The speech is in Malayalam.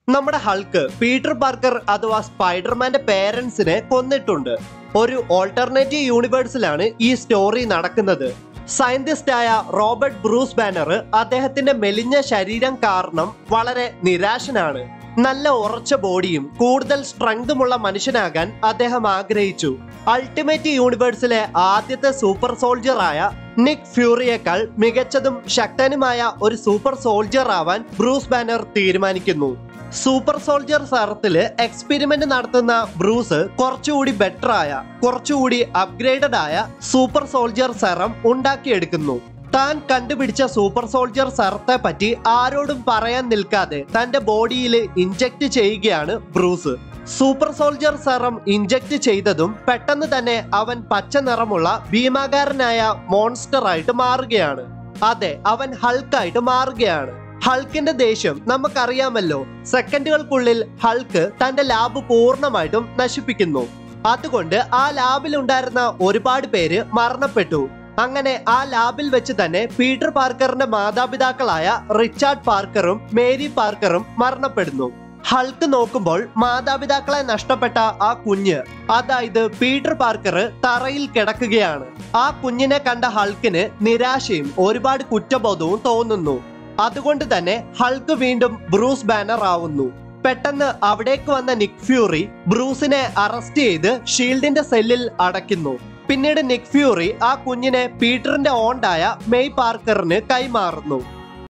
നമ്മുടെ ഹൾക്ക് പീറ്റർ പാർക്കർ അഥവാ സ്പൈഡർമാന്റെ പേരൻസിനെ കൊന്നിട്ടുണ്ട് ഒരു ഓൾട്ടർനേറ്റീവ് യൂണിവേഴ്സിലാണ് ഈ സ്റ്റോറി നടക്കുന്നത് സയന്റിസ്റ്റ് ആയ റോബർട്ട് ബ്രൂസ് ബാനർ അദ്ദേഹത്തിന്റെ മെലിഞ്ഞ ശരീരം കാരണം വളരെ നിരാശനാണ് നല്ല ഉറച്ച ബോഡിയും കൂടുതൽ സ്ട്രെങ്തുമുള്ള മനുഷ്യനാകാൻ അദ്ദേഹം ആഗ്രഹിച്ചു അൾട്ടിമേറ്റ് യൂണിവേഴ്സിലെ ആദ്യത്തെ സൂപ്പർ സോൾജർ ആയ നിക് ഫ്യൂറിയേക്കാൾ മികച്ചതും ശക്തനുമായ ഒരു സൂപ്പർ സോൾജർ ആവാൻ ബ്രൂസ് ബാനർ തീരുമാനിക്കുന്നു സൂപ്പർ സോൾജർ സറത്തില് എക്സ്പെരിമെന്റ് നടത്തുന്ന ബ്രൂസ് കുറച്ചുകൂടി ബെറ്റർ ആയ കുറച്ചുകൂടി അപ്ഗ്രേഡഡ് ആയ സൂപ്പർ സോൾജർ സെറം ഉണ്ടാക്കിയെടുക്കുന്നു താൻ കണ്ടുപിടിച്ച സൂപ്പർ സോൾജർ സെറത്തെ പറ്റി ആരോടും പറയാൻ നിൽക്കാതെ തന്റെ ബോഡിയിൽ ഇഞ്ചക്ട് ചെയ്യുകയാണ് Bruce super soldier serum inject ചെയ്തതും പെട്ടെന്ന് തന്നെ അവൻ പച്ച നിറമുള്ള ഭീമാകാരനായ മോൺസ്റ്റർ ആയിട്ട് മാറുകയാണ് അതെ അവൻ ഹൾക്കായിട്ട് മാറുകയാണ് ഹൾക്കിന്റെ ദേഷ്യം നമുക്കറിയാമല്ലോ സെക്കൻഡുകൾക്കുള്ളിൽ ഹൾക്ക് തന്റെ ലാബ് പൂർണ്ണമായിട്ടും നശിപ്പിക്കുന്നു അതുകൊണ്ട് ആ ലാബിൽ ഉണ്ടായിരുന്ന ഒരുപാട് പേര് മരണപ്പെട്ടു അങ്ങനെ ആ ലാബിൽ വെച്ച് തന്നെ പീറ്റർ പാർക്കറിന്റെ മാതാപിതാക്കളായ റിച്ചാർഡ് പാർക്കറും മേരി പാർക്കറും മരണപ്പെടുന്നു ഹൾക്ക് നോക്കുമ്പോൾ മാതാപിതാക്കളെ നഷ്ടപ്പെട്ട ആ കുഞ്ഞ് അതായത് പീറ്റർ പാർക്കർ തറയിൽ കിടക്കുകയാണ് ആ കുഞ്ഞിനെ കണ്ട ഹൾക്കിന് നിരാശയും ഒരുപാട് കുറ്റബോധവും തോന്നുന്നു അതുകൊണ്ട് തന്നെ ഹൾക്ക് വീണ്ടും ബ്രൂസ് ബാനർ ആവുന്നു പെട്ടെന്ന് അവിടേക്ക് വന്ന നിക് ഫ്യൂറി ബ്രൂസിനെ അറസ്റ്റ് ചെയ്ത് ഷീൽഡിന്റെ സെല്ലിൽ അടയ്ക്കുന്നു പിന്നീട് നിക് ഫ്യൂറി ആ കുഞ്ഞിനെ പീറ്ററിന്റെ ഓണ്ടായ മെയ് പാർക്കറിന് കൈമാറുന്നു